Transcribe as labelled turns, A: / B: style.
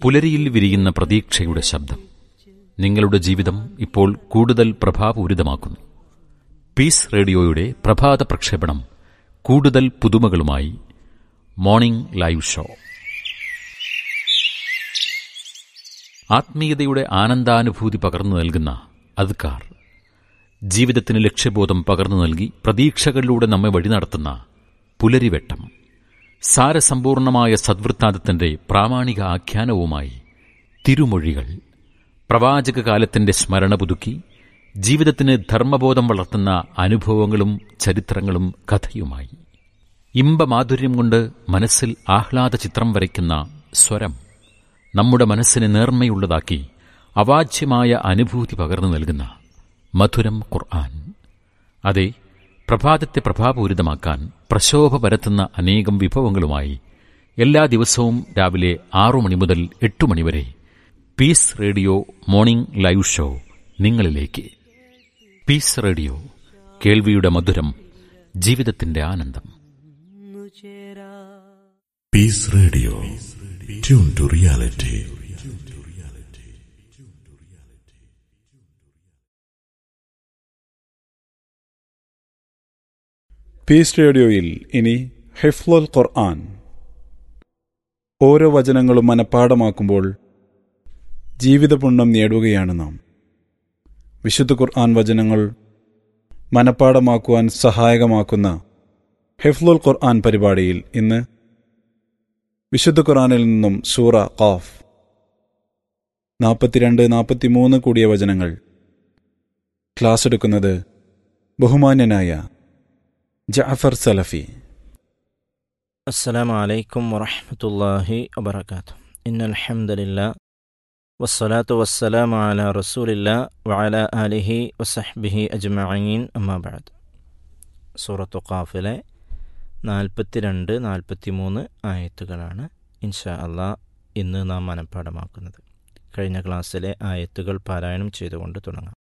A: പുലരിയിൽ വിരിയുന്ന പ്രതീക്ഷയുടെ ശബ്ദം നിങ്ങളുടെ ജീവിതം ഇപ്പോൾ കൂടുതൽ പ്രഭാപൂരിതമാക്കുന്നു പീസ് റേഡിയോയുടെ പ്രഭാത പ്രക്ഷേപണം കൂടുതൽ പുതുമകളുമായി മോർണിംഗ് ലൈവ് ഷോ ആത്മീയതയുടെ ആനന്ദാനുഭൂതി പകർന്നു നൽകുന്ന അദ്കാർ ജീവിതത്തിന് ലക്ഷ്യബോധം പകർന്നു നൽകി പ്രതീക്ഷകളിലൂടെ നമ്മെ വഴി നടത്തുന്ന പുലരിവെട്ടം സാരസമ്പൂർണമായ സദ്വൃത്താന്തത്തിന്റെ പ്രാമാണിക ആഖ്യാനവുമായി തിരുമൊഴികൾ പ്രവാചക കാലത്തിന്റെ സ്മരണ പുതുക്കി ജീവിതത്തിന് ധർമ്മബോധം വളർത്തുന്ന അനുഭവങ്ങളും ചരിത്രങ്ങളും കഥയുമായി ഇമ്പമാധുര്യം കൊണ്ട് മനസ്സിൽ ആഹ്ലാദ ചിത്രം വരയ്ക്കുന്ന സ്വരം നമ്മുടെ മനസ്സിനെ നേർമ്മയുള്ളതാക്കി അവാച്യമായ അനുഭൂതി പകർന്നു നൽകുന്ന മധുരം ഖുർആൻ അതെ പ്രഭാതത്തെ പ്രഭാപൂരിതമാക്കാൻ പ്രശോഭ പരത്തുന്ന അനേകം വിഭവങ്ങളുമായി എല്ലാ ദിവസവും രാവിലെ ആറു മണി മുതൽ എട്ട് മണിവരെ peace radio morning live show നിങ്ങളിലേക്ക് പീസ് റേഡിയോ കേൾവിയുടെ മധുരം ജീവിതത്തിന്റെ ആനന്ദം
B: peace radio tune to reality
C: peace റേഡിയോയിൽ ഇനി ഹിഫ്ലുൽ ഖുർആൻ ഓരോ വചനങ്ങളും മനഃപ്പാടമാക്കുമ്പോൾ ജീവിതപുണ്യം നേടുകയാണ് നാം വിശുദ്ധ ഖുർആൻ വചനങ്ങൾ മനഃപ്പാടമാക്കുവാൻ സഹായകമാക്കുന്ന ഹിഫ്ലുൽ ഖുർആൻ പരിപാടിയിൽ ഇന്ന് വിശുദ്ധ ഖുർആനിൽ നിന്നും സൂറ ഖാഫ് നാൽപ്പത്തിരണ്ട് നാൽപ്പത്തിമൂന്ന് കൂടിയ വചനങ്ങൾ ക്ലാസ് എടുക്കുന്നത് ബഹുമാന്യനായ ജഅഫർ സലഫി
D: السلام عليكم ورحمة الله وبركاته إن الحمد لله والصلاة والسلام على رسول الله وعلى آله وصحبه أجمعين أما بعد സൂറത്തു ഖാഫിലെ നാൽപ്പത്തിരണ്ട് നാൽപ്പത്തിമൂന്ന് ആയത്തുകളാണ് ഇൻഷാ അള്ളാ ഇന്ന് നാം മനഃപ്പാടമാക്കുന്നത് കഴിഞ്ഞ ക്ലാസ്സിലെ ആയത്തുകൾ പാരായണം ചെയ്തുകൊണ്ട് തുടങ്ങാം